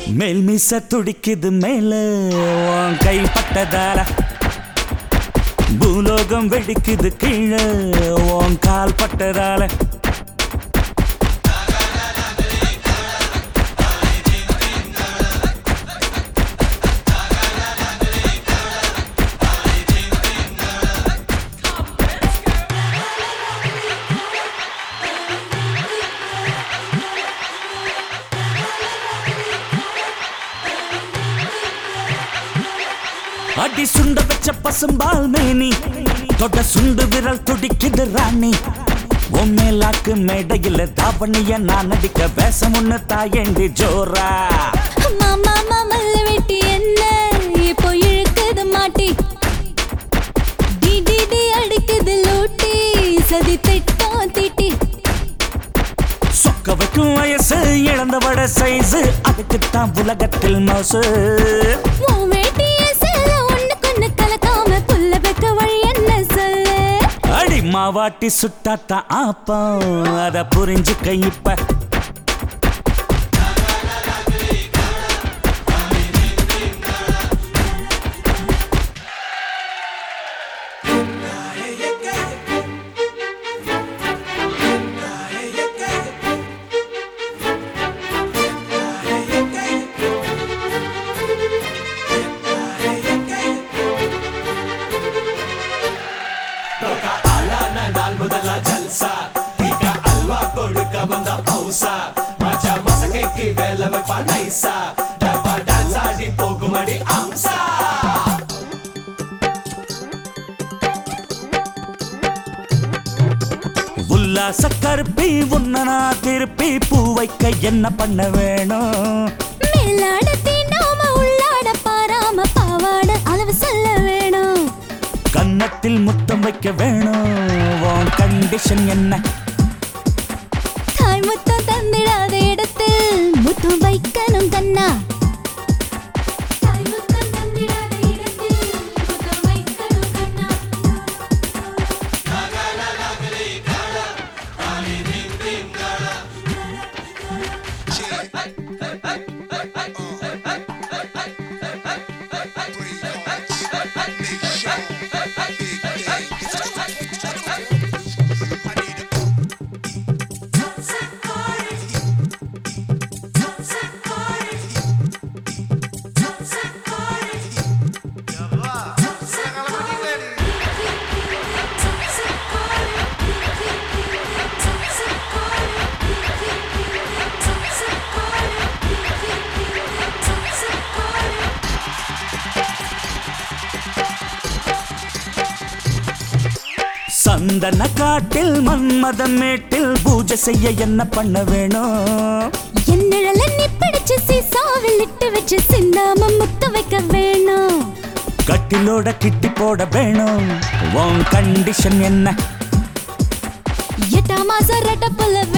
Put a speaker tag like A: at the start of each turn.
A: மேல் மீச துடிக்குது மேல உன் கை பட்டதால பூலோகம் வெடிக்குது கீழே உன் கால் பட்டதால அடி சுண்ட வச்ச பசும்பால் மேனி தொட சுண்டு விரல் துடிக்குது ராணி உண்மையிலாக்கு மேடையில் தாவணிய நான் நடிக்க வேஷம் ஒண்ணு தாயண்டி ஜோரா
B: மாமா மாமல்ல வெட்டி என்ன இப்போ இழுக்குது மாட்டி டி டி டி அடிக்குது லூட்டி சதி திட்டம் திட்டி
A: சொக்க வைக்கும் வயசு இழந்த வட சைஸ் அதுக்குத்தான் உலகத்தில் மோசு
B: உன் வேட்டிய செல்ல ஒண்ணுக்கொண்ணு கலக்காம புல்ல வைக்க வழி என்ன சொல்லு
A: அடி மாவாட்டி சுட்டாத்தான் ஆப்பம் அத புரிஞ்சுக்க இப்ப உல்லாச கருப்பி உன்ன நான் திருப்பி பூ வைக்க என்ன பண்ண வேணும்
B: மேலாட தீண்டாம உள்ளாட பாராம பாவாட அளவு சொல்ல வேணும்
A: கன்னத்தில் முத்தம் வைக்க வேணும் உன் கண்டிஷன் என்ன
B: தாய் முத்தம் தந்திடாத இடத்தில் முத்தம் வைக்கணும் கண்ணா தாய் முத்தம் தந்திடாத இடத்தில் முத்தம் வைக்கணும் கண்ணா
A: சந்தன காட்டில் மன்மதம் மேட்டில் பூஜை செய்ய என்ன பண்ண வேணும்
B: என் நிழல நீ பிடிச்சு சீசாவில் இட்டு வச்சு சிந்தாம முத்த வைக்க வேணும்
A: கட்டிலோட கிட்டி போட வேணும் உன் கண்டிஷன் என்ன
B: எட்டாம் மாசம் ரெட்ட புல